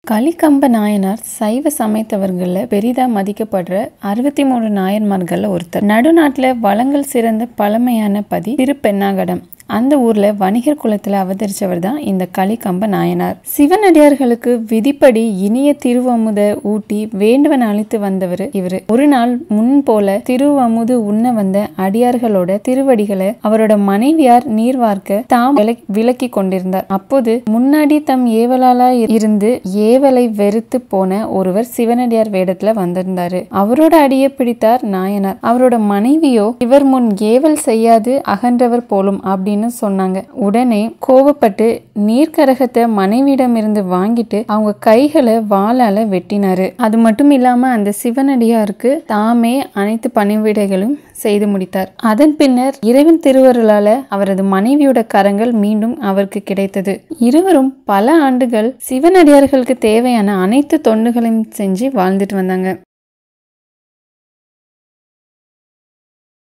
கலிகம்ப நாயனார் சைவ சமயத்தவர்களில் பெரிதாக மதிக்கப்படுற அறுபத்தி மூணு நாயன்மார்களில் ஒருத்தர் நடுநாட்டில் வளங்கள் சிறந்த பழமையான பதி திருப்பெண்ணாகடம் அந்த ஊர்ல வணிகர் குலத்துல அவதரிச்சவர் தான் இந்த கலிகம்ப நாயனார் சிவனடியார்களுக்கு விதிப்படி இனிய திருவமுத ஊட்டி வேண்டுவன் அழைத்து வந்தவர் இவர் ஒரு நாள் முன் போல திருவமுது உண்ண வந்த அடியார்களோட திருவடிகளை அவரோட மனைவியார் நீர் வார்க்க தாம் விலக்- விலக்கி கொண்டிருந்தார் அப்போது முன்னாடி தம் ஏவலாளா இருந்து ஏவலை வெறுத்து போன ஒருவர் சிவனடியார் வேடத்துல வந்திருந்தாரு அவரோட அடியை பிடித்தார் நாயனார் அவரோட மனைவியோ இவர் முன் ஏவல் செய்யாது அகன்றவர் போலும் அப்படின்னு சொன்னாங்க உடனே கோவப்பட்டு நீர்க்கரகத்தை மனைவியிடமிருந்து வாங்கிட்டு அவங்க கைகளை வாளால வெட்டினாரு அது மட்டும் இல்லாம அந்த சிவனடியாருக்கு தாமே அனைத்து பணிவிடைகளும் செய்து முடித்தார் அதன் பின்னர் இறைவன் திருவருளால அவரது மனைவியோட கரங்கள் மீண்டும் அவருக்கு கிடைத்தது இருவரும் பல ஆண்டுகள் சிவனடியார்களுக்கு தேவையான அனைத்து தொண்டுகளையும் செஞ்சு வாழ்ந்துட்டு வந்தாங்க